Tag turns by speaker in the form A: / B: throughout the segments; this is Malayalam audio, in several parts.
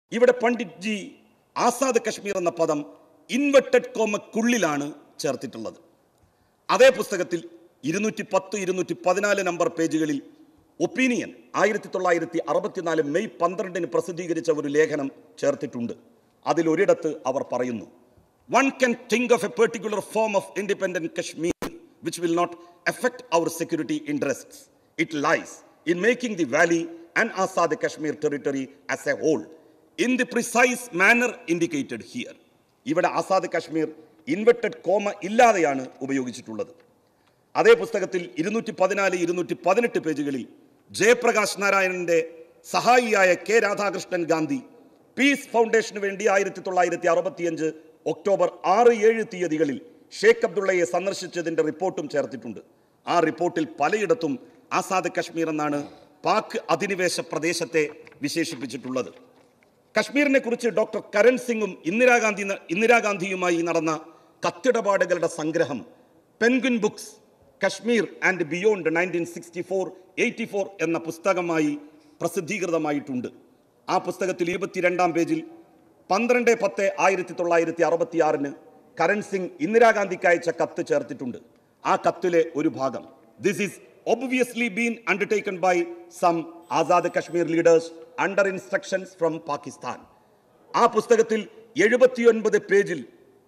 A: ഇവിടെ പണ്ഡിറ്റ് ജി ആസാദ് കശ്മീർ എന്ന പദം ഇൻവെർട്ടഡ് കോമക്കുള്ളിലാണ് ചേർത്തിട്ടുള്ളത് അതേ പുസ്തകത്തിൽ ഇരുന്നൂറ്റി പത്ത് ഇരുന്നൂറ്റി പതിനാല് നമ്പർ പേജുകളിൽ ഒപ്പീനിയൻ ആയിരത്തി തൊള്ളായിരത്തി അറുപത്തിനാല് മെയ് പന്ത്രണ്ടിന് പ്രസിദ്ധീകരിച്ച ഒരു ലേഖനം ചേർത്തിട്ടുണ്ട് അതിൽ ഒരിടത്ത് അവർ പറയുന്നു one can think of a particular form of independent Kashmir which will not effect our security interests it lies in making the valley and Azad Kashmir territory as a whole in the precise manner indicated here ഇവിടെ ആസാദ് കശ്മീർ ഇൻവെർട്ടഡ് കോമ ഇല്ലാതെയാണ് ഉപയോഗിച്ചിട്ടുള്ളത് അതേ പുസ്തകത്തിൽ ഇരുന്നൂറ്റി പതിനാല് ഇരുന്നൂറ്റി പതിനെട്ട് പേജുകളിൽ ജയപ്രകാശ് നാരായണന്റെ സഹായിയായ കെ രാധാകൃഷ്ണൻ ഗാന്ധി പീസ് ഫൗണ്ടേഷന് വേണ്ടി ആയിരത്തി തൊള്ളായിരത്തി അറുപത്തിയഞ്ച് ഒക്ടോബർ ആറ് ഏഴ് തീയതികളിൽ ഷേഖ് അബ്ദുള്ളയെ സന്ദർശിച്ചതിന്റെ റിപ്പോർട്ടും ചേർത്തിട്ടുണ്ട് ആ റിപ്പോർട്ടിൽ പലയിടത്തും ആസാദ് കശ്മീർ എന്നാണ് പാക് അധിനിവേശ പ്രദേശത്തെ വിശേഷിപ്പിച്ചിട്ടുള്ളത് കശ്മീരിനെ കുറിച്ച് ഡോക്ടർ കരൺ സിംഗും ഇന്ദിരാഗാന്ധി ഇന്ദിരാഗാന്ധിയുമായി നടന്ന കത്തിടപാടുകളുടെ സംഗ്രഹം Penguin books Kashmir and beyond nineteen sixty four eighty four എന്ന പുസ്തകമായി പ്രസിദ്ധീകൃതമായിട്ടുണ്ട് ആ പുസ്തകത്തിൽ ഇരുപത്തിരണ്ടാം പേജിൽ പന്ത്രണ്ട് പത്ത് ആയിരത്തി തൊള്ളായിരത്തി അറുപത്തിയാറിന് കരൺ സിംഗ് ഇന്ദിരാഗാന്ധിക്ക് അയച്ച കത്ത് ചേർത്തിട്ടുണ്ട് ആ കത്തിലെ ഒരു ഭാഗം this is obviously been undertaken by some Azad Kashmir leaders under instructions from Pakistan ആ പുസ്തകത്തിൽ എഴുപത്തിയൊൻപത് പേജിൽ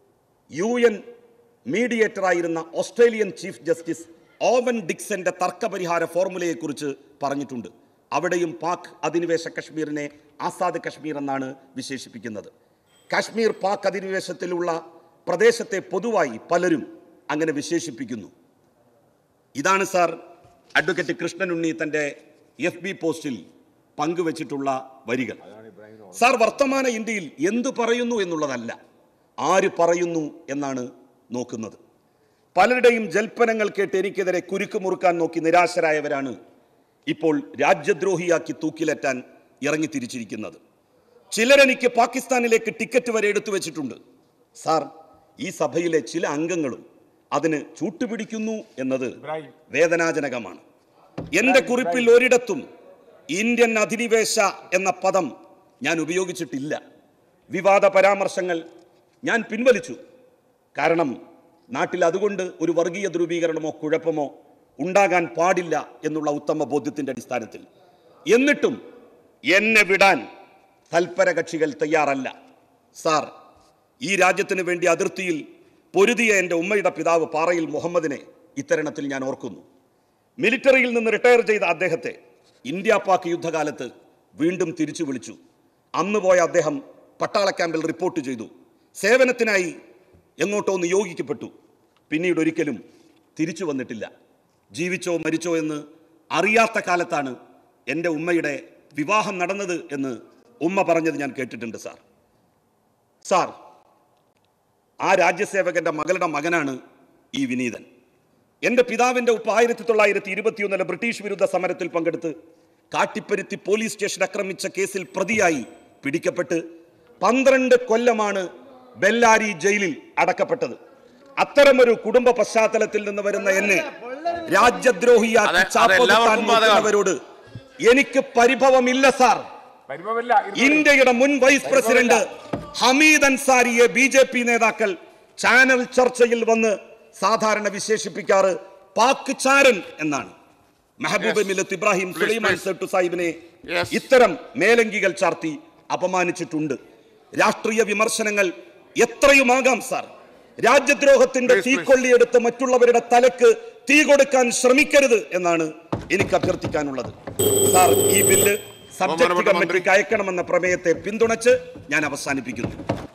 A: യു എൻ മീഡിയേറ്ററായിരുന്ന ഓസ്ട്രേലിയൻ ചീഫ് ജസ്റ്റിസ് ഓവൻ ഡിക്സന്റെ തർക്കപരിഹാര ഫോർമുലയെക്കുറിച്ച് പറഞ്ഞിട്ടുണ്ട് അവിടെയും പാക് അധിനിവേശ കശ്മീരിനെ ആസാദ് കശ്മീർ എന്നാണ് വിശേഷിപ്പിക്കുന്നത് കാശ്മീർ പാക് അധിനിവേശത്തിലുള്ള പ്രദേശത്തെ പൊതുവായി പലരും അങ്ങനെ വിശേഷിപ്പിക്കുന്നു ഇതാണ് സാർ അഡ്വക്കേറ്റ് കൃഷ്ണനുണ്ണി തൻ്റെ എഫ് ബി പോസ്റ്റിൽ പങ്കുവച്ചിട്ടുള്ള വരികൾ സാർ വർത്തമാന ഇന്ത്യയിൽ എന്തു പറയുന്നു എന്നുള്ളതല്ല ആര് പറയുന്നു എന്നാണ് നോക്കുന്നത് പലരുടെയും ജൽപ്പനങ്ങൾ കേട്ട് എനിക്കെതിരെ കുരുക്ക് മുറുക്കാൻ നോക്കി നിരാശരായവരാണ് ഇപ്പോൾ രാജ്യദ്രോഹിയാക്കി തൂക്കിലേറ്റാൻ ഇറങ്ങിത്തിരിച്ചിരിക്കുന്നത് ചിലരെനിക്ക് പാകിസ്ഥാനിലേക്ക് ടിക്കറ്റ് വരെ എടുത്തു വെച്ചിട്ടുണ്ട് സാർ ഈ സഭയിലെ ചില അംഗങ്ങളും അതിന് ചൂട്ടുപിടിക്കുന്നു എന്നത് വേദനാജനകമാണ് എന്റെ കുറിപ്പിൽ ഒരിടത്തും ഇന്ത്യൻ അധിനിവേശ എന്ന പദം ഞാൻ ഉപയോഗിച്ചിട്ടില്ല വിവാദ പരാമർശങ്ങൾ ഞാൻ പിൻവലിച്ചു കാരണം നാട്ടിൽ അതുകൊണ്ട് ഒരു വർഗീയ ധ്രുവീകരണമോ കുഴപ്പമോ ഉണ്ടാകാൻ പാടില്ല എന്നുള്ള ഉത്തമ ബോധ്യത്തിന്റെ അടിസ്ഥാനത്തിൽ എന്നിട്ടും എന്നെ വിടാൻ തൽപര കക്ഷികൾ തയ്യാറല്ല സാർ ഈ രാജ്യത്തിന് വേണ്ടി അതിർത്തിയിൽ പൊരുതിയ എൻ്റെ ഉമ്മയുടെ പിതാവ് പാറയിൽ മുഹമ്മദിനെ ഇത്തരണത്തിൽ ഞാൻ ഓർക്കുന്നു മിലിറ്ററിയിൽ നിന്ന് റിട്ടയർ ചെയ്ത അദ്ദേഹത്തെ ഇന്ത്യ പാക് യുദ്ധകാലത്ത് വീണ്ടും തിരിച്ചു വിളിച്ചു അന്ന് പോയ അദ്ദേഹം പട്ടാള ക്യാമ്പിൽ റിപ്പോർട്ട് ചെയ്തു സേവനത്തിനായി എങ്ങോട്ടോ നിയോഗിക്കപ്പെട്ടു പിന്നീട് ഒരിക്കലും തിരിച്ചു വന്നിട്ടില്ല ജീവിച്ചോ മരിച്ചോ എന്ന് അറിയാത്ത കാലത്താണ് എൻ്റെ ഉമ്മയുടെ വിവാഹം നടന്നത് എന്ന് ഉമ്മ പറഞ്ഞത് ഞാൻ കേട്ടിട്ടുണ്ട് സാർ സാർ ആ രാജ്യസേവകന്റെ മകളുടെ മകനാണ് ഈ വിനീതൻ എൻ്റെ പിതാവിൻ്റെ ഉപ്പ ആയിരത്തി തൊള്ളായിരത്തി ഇരുപത്തിയൊന്നിലെ ബ്രിട്ടീഷ് വിരുദ്ധ സമരത്തിൽ പങ്കെടുത്ത് കാട്ടിപ്പരുത്തി പോലീസ് സ്റ്റേഷൻ ആക്രമിച്ച കേസിൽ പ്രതിയായി പിടിക്കപ്പെട്ട് പന്ത്രണ്ട് കൊല്ലമാണ് ബെല്ലാരി ജയിലിൽ അടക്കപ്പെട്ടത് അത്തരമൊരു കുടുംബ പശ്ചാത്തലത്തിൽ നിന്ന് വരുന്ന എന്നെ രാജ്യദ്രോഹിയാക്കി
B: അതെ,
A: ചാപ്പകുത്താൻ
B: അതെല്ലാവർക്കും ബാധകമാണ്.
A: നോക്കുന്നവരോട് എനിക്ക് പരിഭവമില്ല സാർ
C: പരിഭവമില്ല ഇരുന്നോളി.
A: ഇന്ത്യയുടെ മുൻ വൈസ് പ്രസിഡന്റ് ഹമീദ് അൻസാരിയെ ബി ജെ പി നേതാക്കൾ ചാനൽ ചർച്ചയിൽ വന്ന് സാധാരണ വിശേഷിപ്പിക്കാറ് പാക് ചാരൻ എന്നാണ് Mehboob
B: Yes.
A: മില്ലത്ത് Ibrahim
B: Please,
A: Sulaiman
B: please.
A: സെട്ടു സാഹിബിനെ
B: Yes.
A: ഇത്തരം മേലങ്കികൾ ചാർത്തി അപമാനിച്ചിട്ടുണ്ട് രാഷ്ട്രീയ വിമർശനങ്ങൾ എത്രയുമാകാം സാർ രാജ്യദ്രോഹത്തിന്റെ
B: Please, please.
A: തീക്കൊള്ളിയെടുത്ത് മറ്റുള്ളവരുടെ തലക്ക് തീ കൊടുക്കാൻ ശ്രമിക്കരുത് എന്നാണ് എനിക്ക് അഭ്യർത്ഥിക്കാനുള്ളത് സാർ ഈ ബില്ല് സബ്ജക്ട്
B: ബഹുമാനപ്പെട്ട മന്ത്രി.
A: കമ്മിറ്റിക്ക് അയക്കണമെന്ന പ്രമേയത്തെ പിന്തുണച്ച് ഞാൻ അവസാനിപ്പിക്കുന്നു